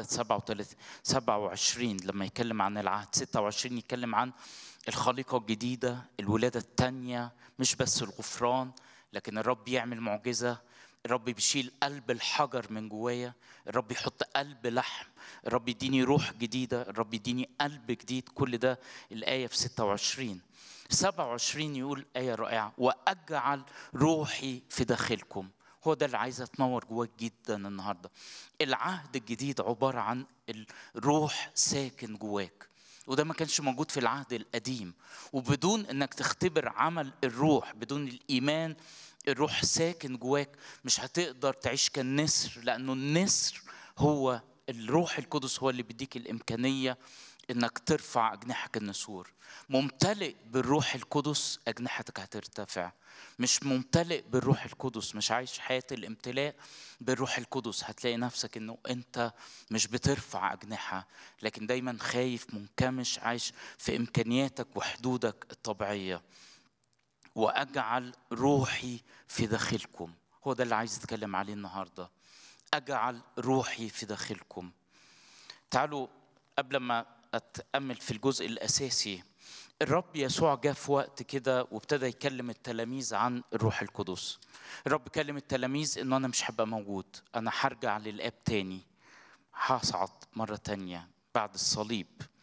37 27 لما يتكلم عن العهد 26 يتكلم عن الخليقة الجديدة الولادة الثانية مش بس الغفران لكن الرب يعمل معجزة الرب بيشيل قلب الحجر من جوايا الرب يحط قلب لحم الرب يديني روح جديدة الرب يديني قلب جديد كل ده الآية في 26 27 يقول آية رائعة وأجعل روحي في داخلكم هو ده اللي عايزة تنور جواك جدا النهاردة العهد الجديد عبارة عن الروح ساكن جواك وده ما كانش موجود في العهد القديم وبدون انك تختبر عمل الروح بدون الايمان الروح ساكن جواك مش هتقدر تعيش كالنسر لانه النسر هو الروح القدس هو اللي بيديك الامكانيه انك ترفع اجنحك النسور ممتلئ بالروح القدس اجنحتك هترتفع مش ممتلئ بالروح القدس مش عايش حياه الامتلاء بالروح القدس هتلاقي نفسك انه انت مش بترفع اجنحه لكن دايما خايف منكمش عايش في امكانياتك وحدودك الطبيعيه واجعل روحي في داخلكم هو ده اللي عايز اتكلم عليه النهارده اجعل روحي في داخلكم تعالوا قبل ما اتامل في الجزء الاساسي الرب يسوع جاء في وقت كده وابتدى يكلم التلاميذ عن الروح القدس الرب كلم التلاميذ انه انا مش هبقى موجود انا هرجع للاب تاني هصعد مره تانية بعد الصليب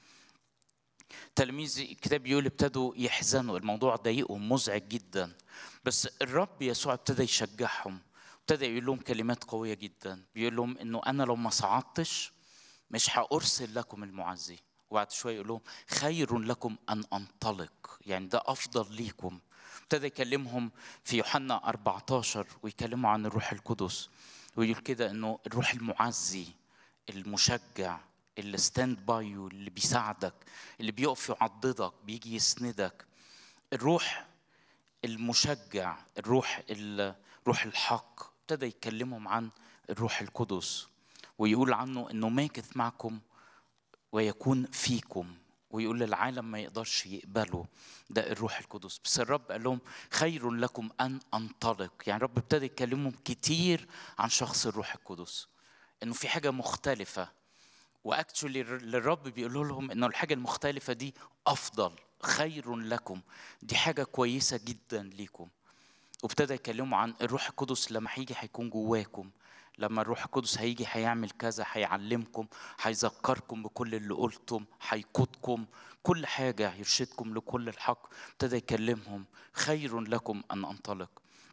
تلاميذ الكتاب بيقول ابتدوا يحزنوا الموضوع ضايقهم مزعج جدا بس الرب يسوع ابتدى يشجعهم ابتدى يقول لهم كلمات قوية جدا بيقول لهم انه انا لو ما صعدتش مش هأرسل لكم المعزي وبعد شوية يقول لهم خير لكم أن أنطلق يعني ده أفضل ليكم ابتدى يكلمهم في يوحنا 14 ويكلموا عن الروح القدس ويقول كده انه الروح المعزي المشجع اللي ستاند باي يو اللي بيساعدك اللي بيقف يعضدك بيجي يسندك الروح المشجع الروح روح الحق ابتدى يكلمهم عن الروح القدس ويقول عنه انه ماكث معكم ويكون فيكم ويقول للعالم ما يقدرش يقبله ده الروح القدس بس الرب قال لهم خير لكم ان انطلق يعني الرب ابتدى يكلمهم كتير عن شخص الروح القدس انه في حاجه مختلفه واكتشولي للرب بيقول لهم انه الحاجه المختلفه دي افضل خير لكم دي حاجه كويسه جدا ليكم وابتدى يكلموا عن الروح القدس لما هيجي هيكون جواكم لما الروح القدس هيجي هيعمل كذا هيعلمكم هيذكركم بكل اللي قلتم هيقودكم كل حاجة يرشدكم لكل الحق ابتدى يكلمهم خير لكم أن أنطلق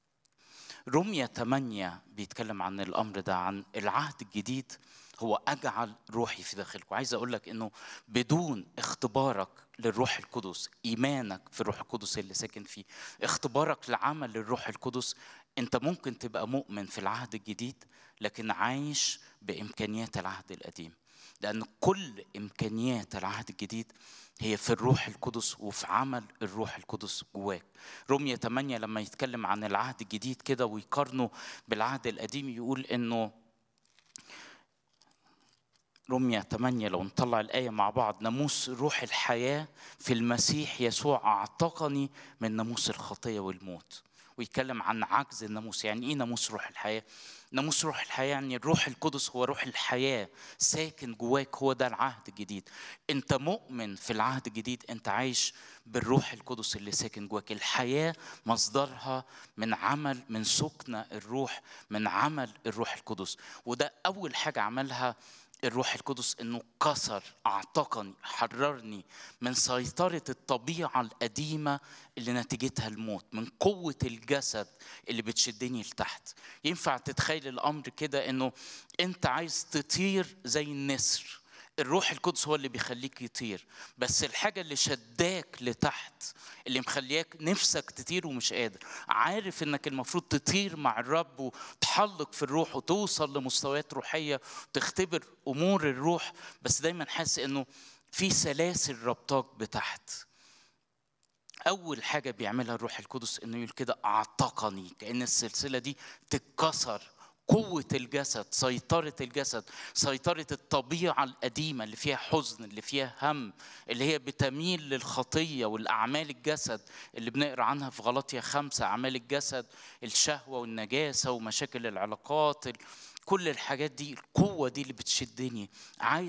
رمية 8 بيتكلم عن الأمر ده عن العهد الجديد هو أجعل روحي في داخلكم عايز أقول لك إنه بدون اختبارك للروح القدس إيمانك في الروح القدس اللي ساكن فيه اختبارك لعمل الروح القدس أنت ممكن تبقى مؤمن في العهد الجديد لكن عايش بإمكانيات العهد القديم لأن كل إمكانيات العهد الجديد هي في الروح القدس وفي عمل الروح القدس جواك رمية 8 لما يتكلم عن العهد الجديد كده ويقارنه بالعهد القديم يقول إنه رمية 8 لو نطلع الآية مع بعض ناموس روح الحياة في المسيح يسوع أعتقني من ناموس الخطية والموت ويتكلم عن عجز الناموس يعني ايه ناموس روح الحياه ناموس روح الحياه يعني الروح القدس هو روح الحياه ساكن جواك هو ده العهد الجديد انت مؤمن في العهد الجديد انت عايش بالروح القدس اللي ساكن جواك الحياه مصدرها من عمل من سكن الروح من عمل الروح القدس وده اول حاجه عملها الروح القدس انه كسر اعتقني حررني من سيطره الطبيعه القديمه اللي نتيجتها الموت من قوه الجسد اللي بتشدني لتحت ينفع تتخيل الامر كده انه انت عايز تطير زي النسر الروح القدس هو اللي بيخليك يطير بس الحاجة اللي شداك لتحت اللي مخلياك نفسك تطير ومش قادر عارف انك المفروض تطير مع الرب وتحلق في الروح وتوصل لمستويات روحية وتختبر امور الروح بس دايما حاسس انه في سلاسل ربطاك بتحت اول حاجة بيعملها الروح القدس انه يقول كده اعتقني كأن السلسلة دي تتكسر قوة الجسد سيطرة الجسد سيطرة الطبيعة القديمة اللي فيها حزن اللي فيها هم اللي هي بتميل للخطية والأعمال الجسد اللي بنقرأ عنها في غلطية خمسة أعمال الجسد الشهوة والنجاسة ومشاكل العلاقات كل الحاجات دي القوة دي اللي بتشدني عايز